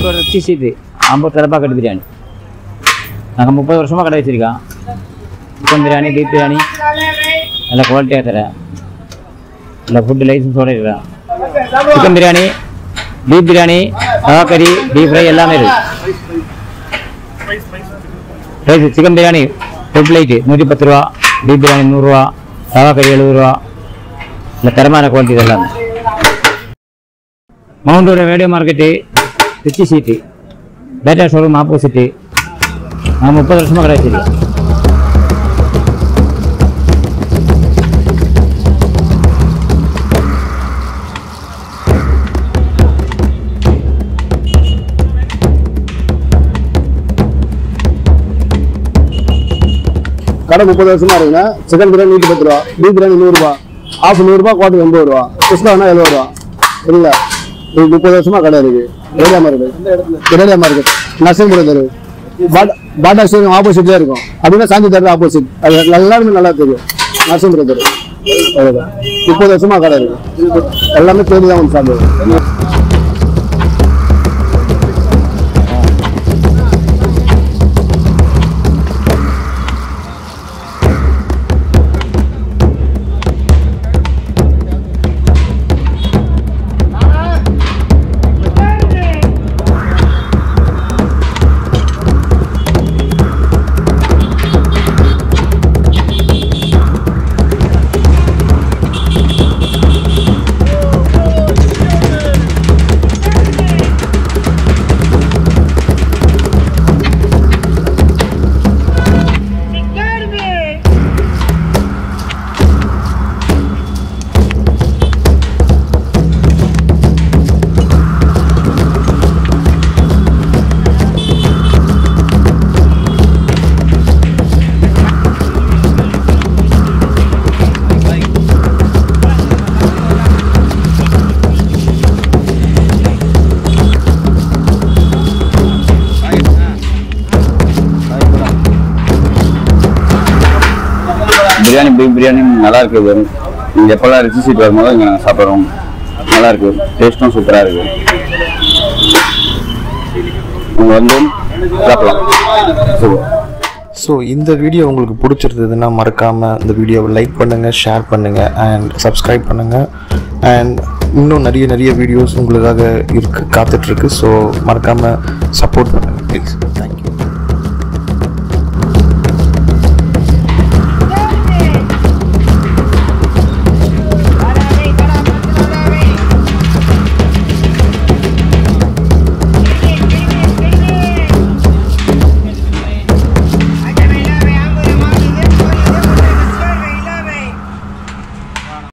மவுண்டோட சீட்டு ஐம்பத்தி ரூபா கட்டு பிரியாணி நாங்கள் முப்பது வருஷமாக கடை வச்சிருக்கோம் சிக்கன் பிரியாணி பீஃப் பிரியாணி நல்ல குவாலிட்டியாக தரேன் நல்ல ஃபுட்டு லைசன்ஸோடு இருக்கிறேன் சிக்கன் பிரியாணி பீஃப் பிரியாணி தவா கறி பீஃப் ஃப்ரை எல்லாமே இருக்கு rice chicken biryani red light நூற்றி பத்து ரூபா பீஃப் பிரியாணி நூறுரூவா தவா கறி எழுபது ரூபா இந்த தரமான குவாலிட்டி இதெல்லாம் மவுண்டோட ரேடியோ மார்க்கெட்டு திருச்சி சீட்டு பேட்டா ஷோரூம் ஆப்போசிட்டு நான் முப்பது வருஷமாக கடை வச்சிருக்கேன் கடை முப்பது வருஷமா இருக்குங்க சிக்கன் பிரியாணி நூற்றி பத்து ரூபா பீஃப் பிரியாணி நூறுரூவா ஆஃப் நூறுரூபா குவார்டர் எண்பது ரூபா குஸ்கானா எழுபது ரூபா சரிங்களா இது முப்பது வருஷமா கடை இருக்கு radio market radio market Narasingapuram தெரு பாட்டா பாட்டா ஸ்டேடியம் ஆப்போசிட்லேயே இருக்கும் அப்படின்னா சாந்தி தேட்டர் ஆப்போசிட் அது எல்லாருமே நல்லா தெரியும் நரசிங்கபுரம் தெரு அவ்வளோதான் முப்பது வருஷமா கடை இருக்கு எல்லாமே தேடி தான் வந்து சாப்பிடுவோம் பிரியாணி பீஃப் பிரியாணி நல்லா இருக்குது நீங்கள் எப்போல்லாம் ரிச்சி சீட் வரும்போது இங்கே நாங்கள் சாப்பிட்றோம் நல்லா இருக்கு டேஸ்ட்டும் சூப்பராக இருக்கு நீங்கள் வந்து சாப்பிடலாம் சூப்பர் ஸோ இந்த வீடியோ உங்களுக்கு பிடிச்சிருந்ததுன்னா மறக்காமல் இந்த வீடியோவை லைக் பண்ணுங்கள் ஷேர் பண்ணுங்கள் அண்ட் சப்ஸ்கிரைப் பண்ணுங்கள் அண்ட் இன்னும் நிறைய நிறைய வீடியோஸ் உங்களுக்காக இருக்கு காத்துட்ருக்கு ஸோ மறக்காமல் சப்போர்ட் பண்ணுங்கள் ப்ளீஸ் தேங்க்யூ